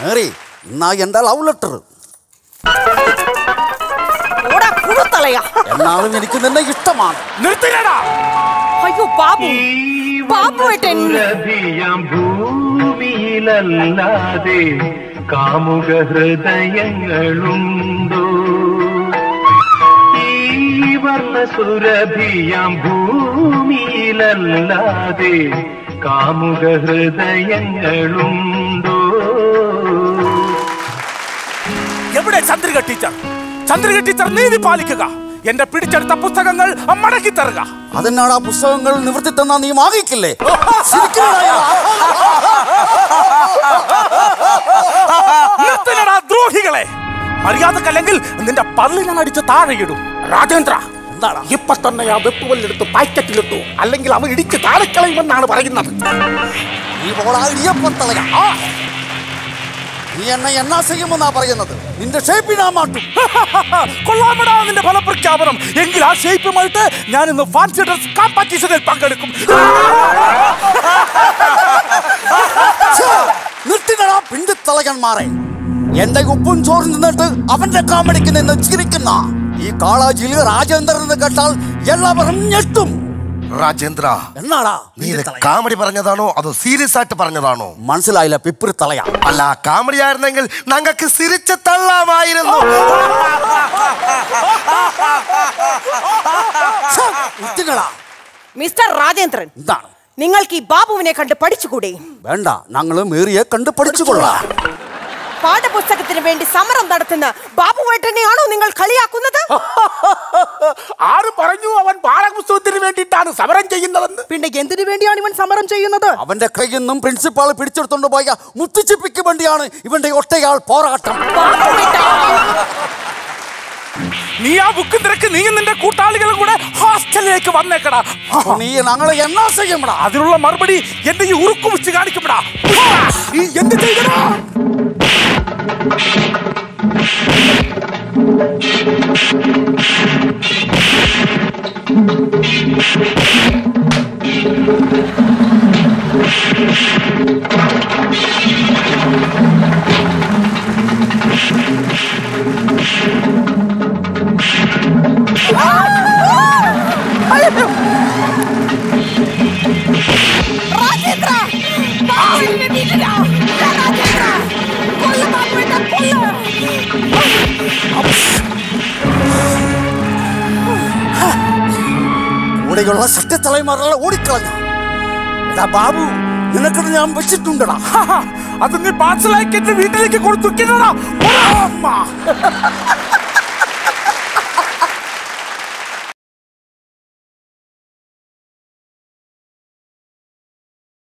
Merry എന്നാ എന്റെ love letter ഓടാ കുഴുത്തളയാ എന്നാലും എനിക്ക് നിന്നെ ഇഷ്ടമാണ് നിർത്തില്ലടാ അയ്യോ ബാബു ബാബുവേട്ടൻ സുരഭിയാം ഭൂമിയിലല്ലാതെ കാമുക ഹൃദയങ്ങളുണ്ടോ ഈ വർണ്ണ സുരഭിയാം ഭൂമിയിലല്ലാതെ കാമുക ഹൃദയങ്ങളുണ്ടോ എവിടെ ചന്ദ്രിക ടീച്ചർ ചന്ദ്രിക ടീച്ചർ നീതി പാലിക്കുക എന്റെ പിടിച്ചെടുത്ത പുസ്തകങ്ങൾ മടക്കി തരുക അതെന്നാണ് ആ പുസ്തകങ്ങൾ നിവർത്തി തന്നാ നീ വാങ്ങിക്കില്ലേ ശരിക്കും നിർത്തലടാ ദ്രോഹികളെ മര്യാദക്കല്ലെങ്കിൽ നിന്റെ പള്ളി ഞാൻ അടിച്ച് താഴെയിടും രാജേന്ദ്ര എന്താണ് ഇപ്പൊ തന്നെ ആ വെപ്പുവല്ലെടുത്ത് പാക്കറ്റിലിട്ടു അല്ലെങ്കിൽ അവ ഇടിച്ച് താഴെ കളയുമെന്നാണ് പറയുന്നത് നീ പോടാ ഇടിയപ്പത്തളയാ നീ എന്നെ എന്നാ ചെയ്യുമെന്നാ പറയുന്നത് നിന്റെ ഷേപ്പ് ഞാൻ മാറ്റും കൊള്ളാമടാ നിന്റെ ഫലപ്രഖ്യാപനം എങ്കിൽ ആ ഷേപ്പുമായിട്ട് ഞാൻ ഇന്ന് ഫാൻസി ഡ്രസ് കോമ്പറ്റീഷനിൽ പങ്കെടുക്കും നിർത്തിനടാ പിണ്ടിത്തളകന്മാരെ എന്റെ ഉപ്പും ചോറും നിന്നിട്ട് അവന്റെ കാമടിക്ക് നിന്ന് ചിരിക്കുന്ന ഈ കാളാജിയിൽ രാജേന്ദ്രൻ എന്ന് കേട്ടാൽ എല്ലാവരും ഞെട്ടും രാജേന്ദ്ര എന്നാടാ നീ ഇത് കാമഡി പറഞ്ഞതാണോ അതോ സീരിയസ് ആയിട്ട് പറഞ്ഞതാണോ മനസ്സിലായില്ല പിപ്പിറി തളയാ അല്ല കാമഡി ആയിരുന്നെങ്കിൽ ഞങ്ങൾക്ക് സിരിച്ച് തള്ളാമായിരുന്നു നിർത്തിനടാ മിസ്റ്റർ രാജേന്ദ്രൻ എന്താണ് നിങ്ങൾക്ക് ഈ ബാബുവിനെ കണ്ട് പഠിച്ചുകൂടെ വേണ്ട ഞങ്ങള് മേറിയെ കണ്ട് പഠിച്ചുകൊള്ളാം പാഠപുസ്തകത്തിന് വേണ്ടി സമരം നടത്തുന്ന ബാബുവേട്ടനെയാണോ നിങ്ങൾ കളിയാക്കുന്നത് ആര് പറഞ്ഞു അവൻ പാഠപുസ്തകത്തിന് വേണ്ടിയിട്ടാണ് സമരം ചെയ്യുന്നതെന്ന് പിന്നെ എന്തിനു വേണ്ടിയാണ് ഇവൻ സമരം ചെയ്യുന്നത് അവന്റെ കയ്യിൽ നിന്നും പ്രിൻസിപ്പാൾ പിടിച്ചെടുത്തോണ്ട് പോയ മുത്തുച്ചിപ്പിക്ക് വേണ്ടിയാണ് ഇവന്റെ ഒറ്റയാൾ പോരാട്ടം നീ ആ ബുക്കും തിരക്ക് നീ നിന്റെ കൂട്ടാളികളും കൂടെ ഹോസ്റ്റലിലേക്ക് വന്നേക്കടാ നീ ഞങ്ങളെ എന്നാ ചെയ്യണടാ അതിനുള്ള മറുപടി എന്റെ ഈ ഉറുക്കു വെച്ച് കാണിക്കപ്പെടാ നീ എന്ത് ചെയ്യടാ രാജേന്ദ്ര ബാബുവിനെ വീട്ടിലാ. ഇതാ രാജേന്ദ്ര. കൊല്ല് ബാബുവിനെ, കൊല്ല്. കൂടെയുള്ള സത്യത്തലൈമാരെല്ലാം ഓടിക്കളഞ്ഞ എടാ ബാബു നിനക്കത് ഞാൻ വെച്ചിട്ടുണ്ടടാ അത് നീ പാർസലാക്കി എന്റെ വീട്ടിലേക്ക് കൊടുത്തു